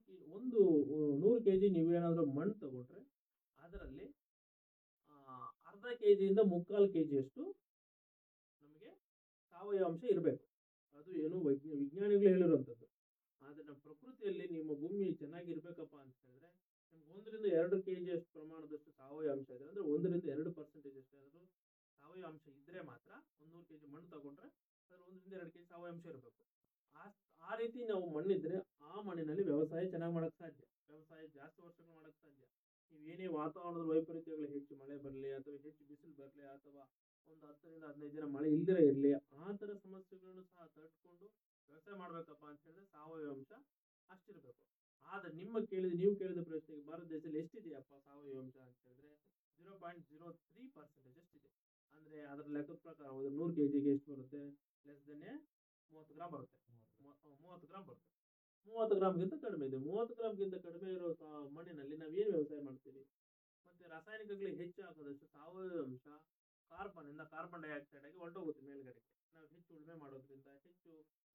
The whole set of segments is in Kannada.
ಈ ಒಂದು ಉ- ನೂರು ಕೆ ಜಿ ನೀವೇನಾದರೂ ಮಣ್ಣು ತಗೊಂಡ್ರೆ ಅದರಲ್ಲಿ ಆ, ಅರ್ಧ ಕೆ ಜಿಯಿಂದ ಮುಕ್ಕಾಲು ಕೆ ಜಿಯಷ್ಟು ನಮಗೆ ಸಾವಯವ ಅಂಶ ಇರಬೇಕು ಅದು ಏನು ವೈಜ್ಞ ವಿಜ್ಞಾನಿಗಳು ಹೇಳಿರುವಂಥದ್ದು ಆದರೆ ನಮ್ಮ ಪ್ರಕೃತಿಯಲ್ಲಿ ನಿಮ್ಮ ಭೂಮಿ ಚೆನ್ನಾಗಿರ್ಬೇಕಪ್ಪ ಅಂತ ಹೇಳಿದ್ರೆ ನಿಮ್ಗೆ ಒಂದರಿಂದ ಎರಡು ಕೆ ಜಿಯಷ್ಟು ಪ್ರಮಾಣದಷ್ಟು ಸಾವಯವ ಅಂಶ ಇದೆ ಅಂದರೆ ಒಂದರಿಂದ ಎರಡು ಪರ್ಸೆಂಟೇಜ್ ಅಷ್ಟು ಏನಾದರೂ ಸಾವಯವ ಅಂಶ ಇದ್ದರೆ ಮಾತ್ರ ಒಂದು ನೂರು ಕೆ ಜಿ ಮಣ್ಣು ತಗೊಂಡ್ರೆ ಅದ್ರ ಒಂದರಿಂದ ಎರಡು ಕೆ ಜಿ ಸಾವಯವ ಅಂಶ ಇರಬೇಕು ಆ ಆ ರೀತಿ ನಾವು ಮಣ್ಣಿದ್ರೆ ಆ ಮಣ್ಣಿನಲ್ಲಿ ವ್ಯವಸಾಯ ಚೆನ್ನಾಗಿ ಮಾಡೋಕ್ಕೆ ಸಾಧ್ಯ ವ್ಯವಸಾಯ ಜಾಸ್ತಿ ವರ್ಷಗಳು ಮಾಡೋಕ್ಕೆ ಸಾಧ್ಯ ನೀವೇನೇ ವಾತಾವರಣದ ವೈಪರೀತ್ಯಗಳು ಹೆಚ್ಚು ಮಳೆ ಬರಲಿ ಅಥವಾ ಹೆಚ್ಚು ಬಿಸಿಲು ಬರಲಿ ಅಥವಾ ಒಂದು ಹತ್ತರಿಂದ ಹದಿನೈದು ದಿನ ಮಳೆ ಇಲ್ಲದೇ ಇರಲಿ ಆ ಥರ ಸಮಸ್ಯೆಗಳನ್ನು ಸಹ ತಡ್ಕೊಂಡು ವ್ಯವಸಾಯ ಮಾಡಬೇಕಪ್ಪ ಅಂತ ಹೇಳಿದ್ರೆ ಸಾವಯವ ಅಂಶ ಅಷ್ಟಿರಬೇಕು ಆದರೆ ನಿಮ್ಮ ಕೇಳಿದ ನೀವು ಕೇಳಿದ ಪ್ರಶ್ನೆಗೆ ಭಾರತ ದೇಶದಲ್ಲಿ ಎಷ್ಟಿದೆಯಪ್ಪ ಸಾವಯವ ಅಂಶ ಅಂತ ಹೇಳಿದ್ರೆ zero point zero three percentage ಅಷ್ಟಿದೆ ಅಂದರೆ ಅದರ ಲೆಕ್ಕದ ಪ್ರಕಾರ ಹೋದ್ರೆ ನೂರು ಕೆ ಜಿಗೆ ಎಷ್ಟು ಬರುತ್ತೆ ಲೆಸ್ ದೆನ್ನೇ ಮೂವತ್ತು ಗ್ರಾಮ್ ಬರುತ್ತೆ ಮೂವ- ಮೂವತ್ತು ಗ್ರಾಮ್ ಬರುತ್ತೆ ಮೂವತ್ತು ಗ್ರಾಮ್ಗಿಂತ ಕಡಿಮೆ ಇದೆ ಮೂವತ್ತು ಗ್ರಾಮ್ಗಿಂತ ಕಡಿಮೆ ಇರೋ ಸಾ- ಮಣ್ಣಿನಲ್ಲಿ ನಾವೇನು ವ್ಯವಸಾಯ ಮಾಡ್ತೀವಿ ಮತ್ತು ರಾಸಾಯನಿಕಗಳಿಗೆ ಹೆಚ್ಚು ಹಾಕೋದಷ್ಟು ಸಾವಯವ ಅಂಶ ಕಾರ್ಬನ್ ಇಂದ ಕಾರ್ಬನ್ ಡೈಆಕ್ಸೈಡ್ ಆಗಿ ಹೊರಟೋಗುತ್ತೆ ಮೇಲ್ಗಡೆಗೆ ನಾವು ಹೆಚ್ಚು ಉಳುಮೆ ಮಾಡೋದ್ರಿಂದ ಹೆಚ್ಚು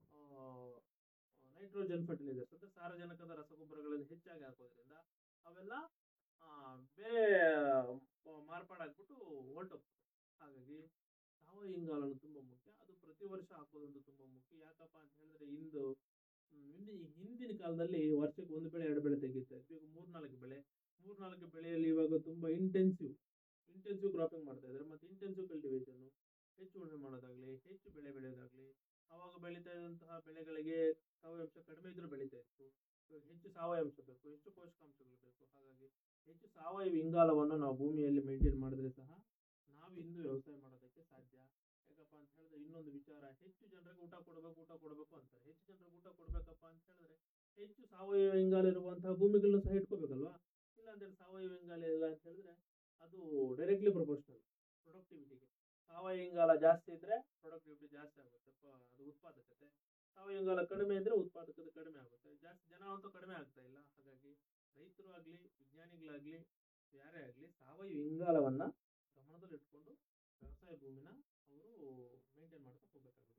ನೈಟ್ರೋಜನ್ ಫರ್ಟಿಲೈಸರ್ಸ್ ಅಂದರೆ ಸಾರಜನಕದ ರಸಗೊಬ್ಬರಗಳನ್ನು ಹೆಚ್ಚಾಗಿ ಹಾಕೋದ್ರಿಂದ ಅವೆಲ್ಲ ಆ, ಬೇರೆ ಆ, ಮಾರ್ಪಾಡಾಗ್ಬಿಟ್ಟು ಹೊರಟೋಗ್ತದೆ ಹಾಗಾಗಿ ಸಾವಯವ ಇಂಗಾಲನು ತುಂಬ ಮುಖ್ಯ ಅದು ಪ್ರತಿ ವರ್ಷ ಹಾಕೋದಂತೂ ತುಂಬ ಮುಖ್ಯ ಯಾಕಪ್ಪ ಅಂತ ಹೇಳಿದ್ರೆ ಇಂದು ಹ್ಮ್, ಹಿಂದಿ ಹಿಂದಿನ ಕಾಲದಲ್ಲಿ ವರ್ಷಕ್ಕೆ ಒಂದು ಬೆಳೆ ಎರಡು ಬೆಳೆ ತೆಗಿತಾ ಇದ್ವಿ ಈಗ ಮೂರ್ನಾಲ್ಕು ಬೆಳೆ ಮೂರ್ನಾಲ್ಕು ಬೆಳೆಯಲ್ಲಿ ಇವಾಗ ತುಂಬ ಇಂಟೆನ್ಸಿವ್ ಇಂಟೆನ್ಸಿವ್ ಕ್ರಾಪಿಂಗ್ ಮಾಡ್ತಾ ಇದ್ದಾರೆ ಮತ್ತು ಇಂಟೆನ್ಸಿವ್ ಕಲ್ಟಿವೇಶನ್ನು ಹೆಚ್ಚು ಉಳುಮೆ ಮಾಡೋದಾಗಲಿ ಹೆಚ್ಚು ಬೆಳೆ ಬೆಳೆಯೋದಾಗಲಿ ಆವಾಗ ಬೆಳೀತಾ ಇದ್ದಂತಹ ಬೆಳೆಗಳಿಗೆ ಸಾವಯವಾಂಶ ಕಡಿಮೆ ಇದ್ರೂ ಬೆಳೀತಾ ಇತ್ತು ಇವಾಗ ಹೆಚ್ಚು ಸಾವಯವಾಂಶ ಬೇಕು ಹೆಚ್ಚು ಪೋಷಕಾಂಶಗಳು ಬೇಕು ಹಾಗಾಗಿ ಹೆಚ್ಚು ಸಾವಯವ ಇಂಗಾಲವನ್ನು ನಾವು ಭೂಮಿಯಲ್ಲಿ ಮೇಂಟೈನ್ ಮಾಡಿದ್ರೆ ಸಹ ನಾವು ಇಂದು ವ್ಯವಸಾಯ ಮಾಡೋದಕ್ಕೆ ಸಾಧ್ಯ ಯಾಕಪ್ಪ ಅಂತ ಹೇಳಿದ್ರೆ ಇನ್ನೊಂದು ವಿಚಾರ ಹೆಚ್ಚು ಜನರಿಗೆ ಊಟ ಕೊಡಬೇಕು ಊಟ ಕೊಡಬೇಕು ಅಂತಾರೆ ಹೆಚ್ಚು ಜನರಿಗೆ ಊಟ ಕೊಡಬೇಕಪ್ಪ ಅಂತ ಹೇಳಿದ್ರೆ ಹೆಚ್ಚು ಸಾವಯವ ಇಂಗಾಲ ಇರುವಂತಹ ಭೂಮಿಗಳನ್ನ ಸಹ ಇಟ್ಕೋಬೇಕಲ್ವಾ ಇಲ್ಲ ಅಂತೇಳಿ ಸಾವಯವ ಇಂಗಾಲ ಇಲ್ಲ ಅಂತ ಹೇಳಿದ್ರೆ ಅದು ಡೈರೆಕ್ಟ್ಲಿ ಪ್ರಪೋರ್ಷನಲ್ ಪ್ರೊಡಕ್ಟಿವಿಟಿಗೆ ಸಾವಯವ ಇಂಗಾಲ ಜಾಸ್ತಿ ಇದ್ದರೆ ಪ್ರೊಡಕ್ಟಿವಿಟಿ ಜಾಸ್ತಿ ಆಗುತ್ತೆ ಪ- ಅದು ಉತ್ಪಾದಕತೆ ಸಾವಯವ ಇಂಗಾಲ ಕಡಿಮೆ ಇದ್ದರೆ ಉತ್ಪಾದಕತೆ ಕಡಿಮೆ ಆಗುತ್ತೆ ಜಾಸ್ತಿ ಜನ ಅಂತೂ ಕಡಿಮೆ ಆಗ್ತಾ ಇಲ್ಲ ಹಾಗಾಗಿ ರೈತರು ಆಗಲಿ ವಿಜ್ಞಾನಿಗಳಾಗಲಿ ಯಾರೇ ಆಗಲಿ ಸಾವಯವ ಇಂಗಾಲವನ್ನು ಗಮನದಲ್ಲಿಟ್ಕೊಂಡು ವ್ಯವಸಾಯ ಭೂಮಿನ ಅವರು ಮೇಂಟೈನ್ ಮಾಡ್ತಾ ಹೋಗಬೇಕಾಗುತ್ತೆ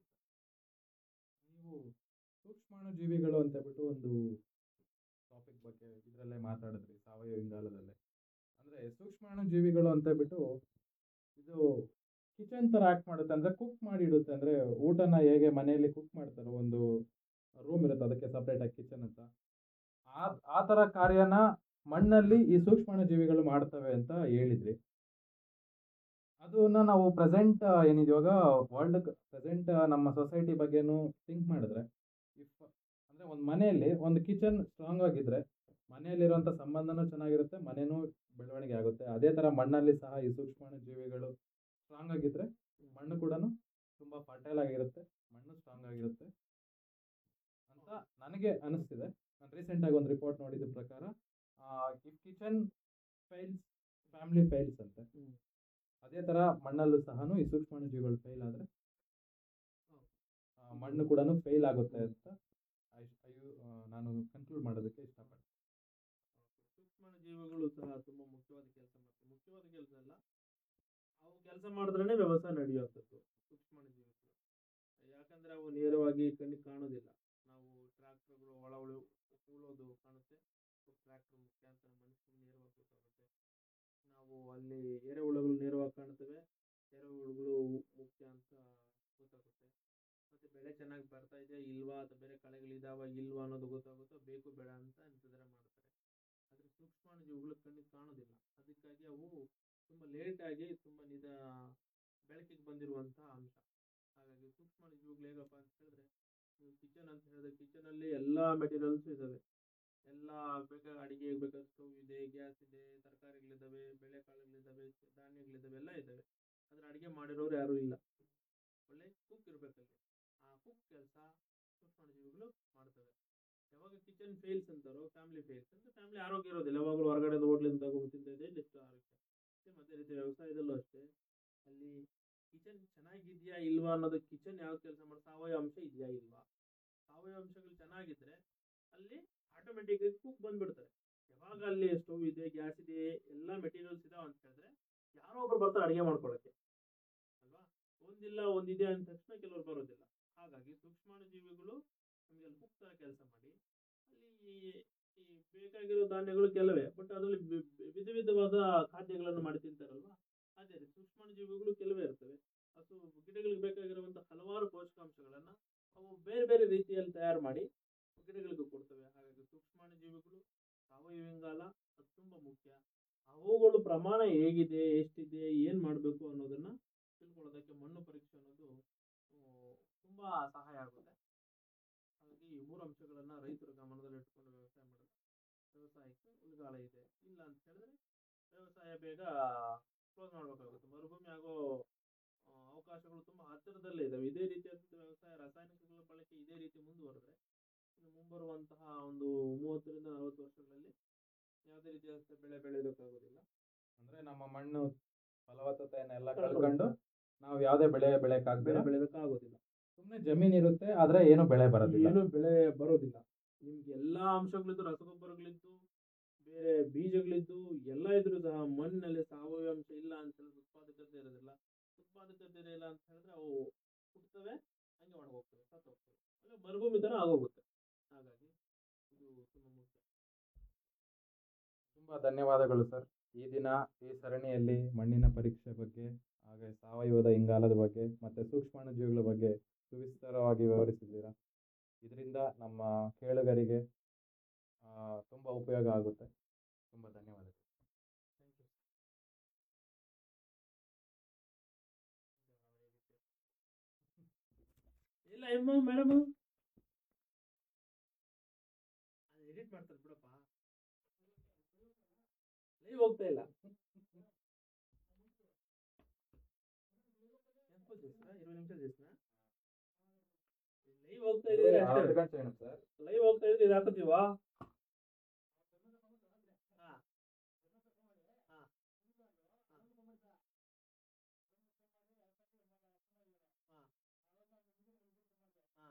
ನೀವು ಸೂಕ್ಷ್ಮಾಣು ಜೀವಿಗಳು ಅಂತ ಹೇಳ್ಬಿಟ್ಟು ಒಂದು ಟಾಪಿಕ್ ಬಗ್ಗೆ ಇದರಲ್ಲೇ ಮಾತಾಡಿದ್ರಿ ಸಾವಯವ ಇಂಗಾಲದಲ್ಲೇ ಅಂದರೆ ಸೂಕ್ಷ್ಮಾಣು ಜೀವಿಗಳು ಅಂತ ಹೇಳ್ಬಿಟ್ಟು ಇದು ಕಿಚನ್ ಥರ ಆ್ಯಕ್ಟ್ ಮಾಡುತ್ತೆ ಅಂದರೆ ಕುಕ್ ಮಾಡಿ ಇಡುತ್ತೆ ಅಂದರೆ ಊಟನ ಹೇಗೆ ಮನೆಯಲ್ಲಿ ಕುಕ್ ಮಾಡ್ತಾರೋ ಒಂದು ರೂಮ್ ಇರುತ್ತೆ ಅದಕ್ಕೆ ಸಪ್ರೇಟಾಗಿ ಕಿಚನ್ ಅಂತ ಆ ಆ ಥರ ಕಾರ್ಯನ ಮಣ್ಣಲ್ಲಿ ಈ ಸೂಕ್ಷ್ಮಾಣು ಜೀವಿಗಳು ಮಾಡ್ತವೆ ಅಂತ ಹೇಳಿದ್ರಿ ಅದನ್ನ ನಾವು ಪ್ರೆಸೆಂಟ್ ಏನಿದೆಯವಾಗ ವರ್ಲ್ಡ್ ಪ್ರೆಸೆಂಟ್ ನಮ್ಮ ಸೊಸೈಟಿ ಬಗ್ಗೆನೂ ಥಿಂಕ್ ಮಾಡಿದ್ರೆ ಇಫ್ ಅಂದರೆ ಒಂದು ಮನೆಯಲ್ಲಿ ಒಂದು ಕಿಚನ್ ಸ್ಟ್ರಾಂಗ್ ಆಗಿದ್ರೆ ಮನೆಯಲ್ಲಿರುವಂಥ ಸಂಬಂಧನೂ ಚೆನ್ನಾಗಿರುತ್ತೆ ಮನೆಯೂ ಬೆಳವಣಿಗೆ ಆಗುತ್ತೆ ಅದೇ ಥರ ಮಣ್ಣಲ್ಲಿ ಸಹ ಈ ಸೂಕ್ಷ್ಮಾಣು ಜೀವಿಗಳು ಸ್ಟ್ರಾಂಗ್ ಆಗಿದ್ರೆ ಮಣ್ಣು ಕೂಡ ತುಂಬ ಫರ್ಟೈಲ್ ಆಗಿರುತ್ತೆ ಮಣ್ಣು ಸ್ಟ್ರಾಂಗ್ ಆಗಿರುತ್ತೆ ಅಂತ ನನಗೆ ಅನಿಸ್ತಿದೆ ನಾನು ರೀಸೆಂಟಾಗಿ ಒಂದು ರಿಪೋರ್ಟ್ ನೋಡಿದ ಪ್ರಕಾರ if kitchen fails family fails ಅಂತೆ ಹ್ಮ್. ಅದೇ ಥರ ಮಣ್ಣಲ್ಲೂ ಸಹ ಈ ಸೂಕ್ಷ್ಮಾಣು ಜೀವಿಗಳು ಫೇಲ್ ಆದರೆ ಹೌದು. ಮಣ್ಣು ಕೂಡ ಫೇಲ್ ಆಗುತ್ತೆ ಅಂತ ಐ- ಅಯ್ಯೋ ಆ, ನಾನು ಕನ್ಕ್ಲೂಡ್ ಮಾಡೋದಕ್ಕೆ ಇಷ್ಟಪಡ್ತೀನಿ ಸೂಕ್ಷ್ಮ ಜೀವಿಗಳು ಸಹ ತುಂಬ ಮುಖ್ಯವಾದ ಕೆಲಸ ಮಾಡ್ತವೆ ಮುಖ್ಯವಾದ ಕೆಲಸ ಅಲ್ಲ ಅವು ಕೆಲಸ ಮಾಡಿದ್ರೇ ವ್ಯವಸಾಯ ನಡೆಯುವಂಥದ್ದು ಸೂಕ್ಷ್ಮ ಜೀವಿಗಳು ಯಾಕಂದರೆ ಅವು ನೇರವಾಗಿ ಕಣ್ಣಿಗೆ ಕಾಣೋದಿಲ್ಲ ನಾವು ಟ್ರ್ಯಾಕ್ಟರ್ಗಳು ಒಳ ಉಳು ಉಳೋದು ಕಾಣುತ್ತೆ ಟ್ರ್ಯಾಕ್ಟರ್ ಮುಖಾಂತರ ಮನುಷ್ಯನಿಗೆ ನೇರವಾಗಿ ಗೊತ್ತಾಗುತ್ತೆ ನಾವು ಅಲ್ಲಿ ಎರೆಹುಳುಗಳು ನೇರವಾಗಿ ಕಾಣ್ತವೆ ಎರೆಹುಳುಗಳು ಮುಖ್ಯ ಅಂತ ಗೊತ್ತಾಗುತ್ತೆ ಮತ್ತು ಬೆಳೆ ಚೆನ್ನಾಗಿ ಬರ್ತಾ ಇದೆಯಾ ಇಲ್ವಾ ಅಥವಾ ಬೇರೆ ಕಳೆಗಳಿದಾವ ಇಲ್ವಾ ಅನ್ನೋದು ಗೊತ್ತಾಗುತ್ತೋ ಬೇಕು ಬೇಡ ಅಂತ ನಿರ್ಧಾರ ಮಾಡ್ತಾರೆ ಆದರೆ ಸೂಕ್ಷ್ಮಾಣು ಜೀವಿಗಳು ಕಣ್ಣಿಗೆ ಕಾಣೋದಿಲ್ಲ ಅದಕ್ಕಾಗಿ ಅವು ತುಂಬ ಲೇಟಾಗಿ ತುಂಬ ನಿಧ ಬೆಳಕಿಗೆ ಬಂದಿರುವಂಥ ಅಂಶ ಹಾಗಾಗಿ ಸೂಕ್ಷ್ಮಾಣು ಜೀವಿಗಳು ಹೇಗಪ್ಪ ಅಂತ ಹೇಳಿದ್ರೆ ನೀವು ಕಿಚನ್ ಅಂತ ಹೇಳಿದ್ರೆ ಕಿಚನಲ್ಲಿ ಎಲ್ಲ ಮೆಟೀರಿಯಲ್ಸು ಇದ್ದಾವೆ ಎಲ್ಲ ಬೇಕಾದ ಅಡಿಗೆಗೆ ಬೇಕಾದ ಸ್ಟವ್ ಇದೆ ಗ್ಯಾಸ್ ಇದೆ ತರಕಾರಿಗಳಿದ್ದಾವೆ ಬೇಳೆಕಾಳುಗಳಿದ್ದಾವೆ ಧಾನ್ಯಗಳಿದ್ದಾವೆ ಎಲ್ಲ ಇದ್ದಾವೆ ಆದರೆ ಅಡುಗೆ ಮಾಡಿರೋರು ಯಾರೂ ಇಲ್ಲ ಒಳ್ಳೆ ಕುಕ್ ಇರಬೇಕಲ್ಲಿ ಆ ಕುಕ್ ಕೆಲಸ ಸೂಕ್ಷ್ಮಾಣು ಜೀವಿಗಳು ಮಾಡ್ತವೆ ಯಾವಾಗ ಕಿಚನ್ ಫೇಲ್ಸ್ ಅಂತಾರೋ ಫ್ಯಾಮಿಲಿ ಫೇಲ್ಸ್ ಅಂದರೆ ಫ್ಯಾಮಿಲಿ ಆರೋಗ್ಯ ಇರೋದಿಲ್ಲ ಯಾವಾಗಲೂ ಹೊರಗಡೆ ಹೋಟ್ಲಿಂದ ತಗೊಂಡು ತಿಂತಾ ಇದೆ ಎಷ್ಟು ಆರೋಗ್ಯ ಸೇಮ್ ಅದೇ ರೀತಿ ವ್ಯವಸಾಯದಲ್ಲೂ ಅಷ್ಟೇ ಅಲ್ಲಿ ಕಿಚನ್ ಚೆನ್ನಾಗಿದೆಯಾ ಇಲ್ವಾ ಅನ್ನೋದು ಕಿಚನ್ ಯಾವ ಕೆಲಸ ಮಾಡಿ ಸಾವಯವ ಅಂಶ ಇದೆಯಾ ಇಲ್ವಾ ಸಾವಯವ ಅಂಶಗಳು ಚೆನ್ನಾಗಿದ್ದರೆ ಅಲ್ಲಿ ಆಟೋಮೆಟಿಕ್ಕಾಗಿ ಕುಕ್ ಬಂದ್ಬಿಡ್ತಾರೆ ಯಾವಾಗ ಅಲ್ಲಿ ಸ್ಟವ್ ಇದೆ ಗ್ಯಾಸ್ ಇದೆ ಎಲ್ಲ ಮೆಟೀರಿಯಲ್ಸ್ ಇದಾವೆ ಅಂತ ಹೇಳಿದ್ರೆ ಯಾರೋ ಒಬ್ರು ಬರ್ತಾರೆ ಅಡುಗೆ ಮಾಡ್ಕೊಳ್ಳೋಕ್ಕೆ ಅಲ್ವಾ ಒಂದಿಲ್ಲ ಒಂದಿದೆ ಅಂದ ತಕ್ಷಣ ಕೆಲವರು ಬರೋದಿಲ್ಲ ಹಾಗಾಗಿ ಸೂಕ್ಷ್ಮಾಣು ಜೀವಿಗಳು ನಮಗೆ ಅಲ್ಲಿ ಕುಕ್ ಥರ ಕೆಲಸ ಮಾಡಿ ಅಲ್ಲಿ ಈ ಬೇಕಾಗಿರೋ ಧಾನ್ಯಗಳು ಕೆಲವೇ ಬಟ್ ಅದರಲ್ಲಿ ವಿ- ವಿ- ವಿಧ ವಿಧವಾದ ಖಾದ್ಯಗಳನ್ನು ಮಾಡಿ ತಿಂತಾರಲ್ವಾ ಅದೇ ರೀತಿ ಸೂಕ್ಷ್ಮಾಣು ಜೀವಿಗಳು ಕೆಲವೇ ಇರ್ತವೆ ಅದು ಗಿಡಗಳಿಗೆ ಬೇಕಾಗಿರುವಂತಹ ಹಲವಾರು ಪೋಷಕಾಂಶಗಳನ್ನ ಅವು ಬೇರೆ ಬೇರೆ ರೀತಿಯಲ್ಲಿ ತಯಾರು ಮಾಡಿ ಗಿಡಗಳಿಗೂ ಕೊಡ್ತವೆ ಹಾಗಾಗಿ ಸೂಕ್ಷ್ಮಾಣು ಜೀವಿಗಳು ಸಾವಯವ ಇಂಗಾಲ ಅದು ತುಂಬಾ ಮುಖ್ಯ ಅವುಗಳು ಪ್ರಮಾಣ ಹೇಗಿದೆ ಎಷ್ಟಿದೆ ಏನ್ ಮಾಡಬೇಕು ಅನ್ನೋದನ್ನ ತಿಳ್ಕೊಳ್ಳೋದಕ್ಕೆ ಮಣ್ಣು ಪರೀಕ್ಷೆ ಅನ್ನೋದು ಆ, ತುಂಬಾ ಸಹಾಯ ಆಗುತ್ತೆ ಹಾಗಾಗಿ ಈ ಮೂರು ಅಂಶಗಳನ್ನ ರೈತರು ಗಮನದಲ್ಲಿ ಇಟ್ಕೊಂಡು ವ್ಯವಸಾಯ ಮಾಡಿದ್ರೆ ವ್ಯವಸಾಯಕ್ಕೆ ಉಳಿಗಾಲ ಇದೆ ಇಲ್ಲ ಅಂತ ಹೇಳಿದ್ರೆ ವ್ಯವಸಾಯ ಬೇಗ ಕ್ಲೋಸ್ ಮಾಡಬೇಕಾಗುತ್ತೆ ಮರುಭೂಮಿ ಆಗೋ ಆ, ಅವಕಾಶಗಳು ತುಂಬಾ ಹತ್ತಿರದಲ್ಲೇ ಇದಾವೆ ಇದೇ ರೀತಿಯಾದ ವ್ಯವಸಾಯ ರಾಸಾಯನಿಕಗಳ ಬಳಕೆ ಇದೇ ರೀತಿ ಮುಂದುವರೆದ್ರೆ ಇನ್ನು ಮುಂಬರುವಂತಹ ಒಂದು ಮೂವತ್ತರಿಂದ ನಲವತ್ತು ವರ್ಷಗಳಲ್ಲಿ ಯಾವುದೇ ರೀತಿಯಾದ ಬೆಳೆ ಬೆಳೆಯೋದಕ್ಕಾಗೋದಿಲ್ಲ ಅಂದ್ರೆ ನಮ್ಮ ಮಣ್ಣು ಫಲವತ್ತತೆಯನ್ನೆಲ್ಲ ಕಳ್ಕೊಳ್ಳುತ್ತೆ. ಕಳ್ಕೊಂಡು ನಾವು ಯಾವುದೇ ಬೆಳೆ ಬೆಳೆಯಕ್ಕಾಗ್ದಿರ ಬೆಳೆ ಬೆಳೆಯೋದಕ್ಕಾಗೋದಿಲ್ಲ ಸುಮ್ಮನೆ ಜಮೀನ್ ಇರುತ್ತೆ ಆದ್ರೆ ಏನು ಬೆಳೆ ಬರೋದಿಲ್ಲ ಏನು ಬೆಳೆ ಬರೋದಿಲ್ಲ ನಿಮ್ಗೆ ಎಲ್ಲಾ ಅಂಶಗಳಿದ್ದು ರಸಗೊಬ್ಬರಗಳಿದ್ದು ಬೇರೆ ಬೀಜಗಳಿದ್ದು ಎಲ್ಲ ಇದ್ರೂ ಸಹ ಮಣ್ಣಿನಲ್ಲಿ ಸಾವಯವ ಅಂಶ ಇಲ್ಲ ಅಂತ ಹೇಳಿದ್ರೆ ಉತ್ಪಾದಕತೆ ಇರೋದಿಲ್ಲ ಉತ್ಪಾದಕತೆ ಇಲ್ಲ ಅಂತ ಹೇಳಿದ್ರೆ ಅವು ಹುಟ್ಟುತ್ತವೆ ಹಂಗೆ ಒಣಗೋಗ್ತವೆ ಸತ್ತು ಹೋಗ್ತವೆ ಅಂದ್ರೆ ಮರುಭೂಮಿ ತರ ಆಗೋಗುತ್ತೆ ಹಾಗಾಗಿ ಇದು ತುಂಬಾ ಮುಖ್ಯ ತುಂಬಾ ಧನ್ಯವಾದಗಳು ಸರ್ ಈ ದಿನ ಈ ಸರಣಿಯಲ್ಲಿ ಮಣ್ಣಿನ ಪರೀಕ್ಷೆ ಬಗ್ಗೆ ಹಾಗೆ ಸಾವಯವದ ಇಂಗಾಲದ ಬಗ್ಗೆ ಮತ್ತೆ ಸೂಕ್ಷ್ಮಾಣು ಜೀವಿಗಳ ಬಗ್ಗೆ ಸುವಿಸ್ತಾರವಾಗಿ ವಿವರಿಸಿದ್ದೀರಾ ಇದರಿಂದ ನಮ್ಮ ಕೇಳುಗರಿಗೆ ಆ, ತುಂಬಾ ಉಪಯೋಗ ಆಗುತ್ತೆ ತುಂಬಾ ಧನ್ಯವಾದಗಳು ಥ್ಯಾಂಕ್ ಯು ಇಲ್ಲ ಎಮ್ಮ ಮೇಡಮ್ ಎಡಿಟ್ ಮಾಡ್ತಾರೆ ಬಿಡಪ್ಪ ಲೈವ್ ಹೋಗ್ತಾ ಇಲ್ಲ ಎಂತ చేసినా ఇరవై నిమిషాలు చేసినా లైవ్ ಹೋಗ್ತಾ ಇದ್ದೀರಾ ಅಷ್ಟೇ ಸರ್ ಲೈವ್ ಹೋಗ್ತಾ ಇದ್ರೆ ಇದು ಹಾಕೋತೀವಾ ಹಾ ಹಾ ಹಾ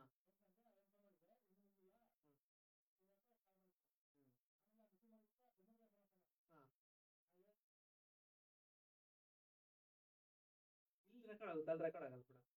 ಇಲ್ಲಿ ರೆಕಾರ್ಡ್ ಆಗುತ್ತೆ ಅಲ್ಲಿ ರೆಕಾರ್ಡ್ ಆಗಲ್ಲ ಬಿಡ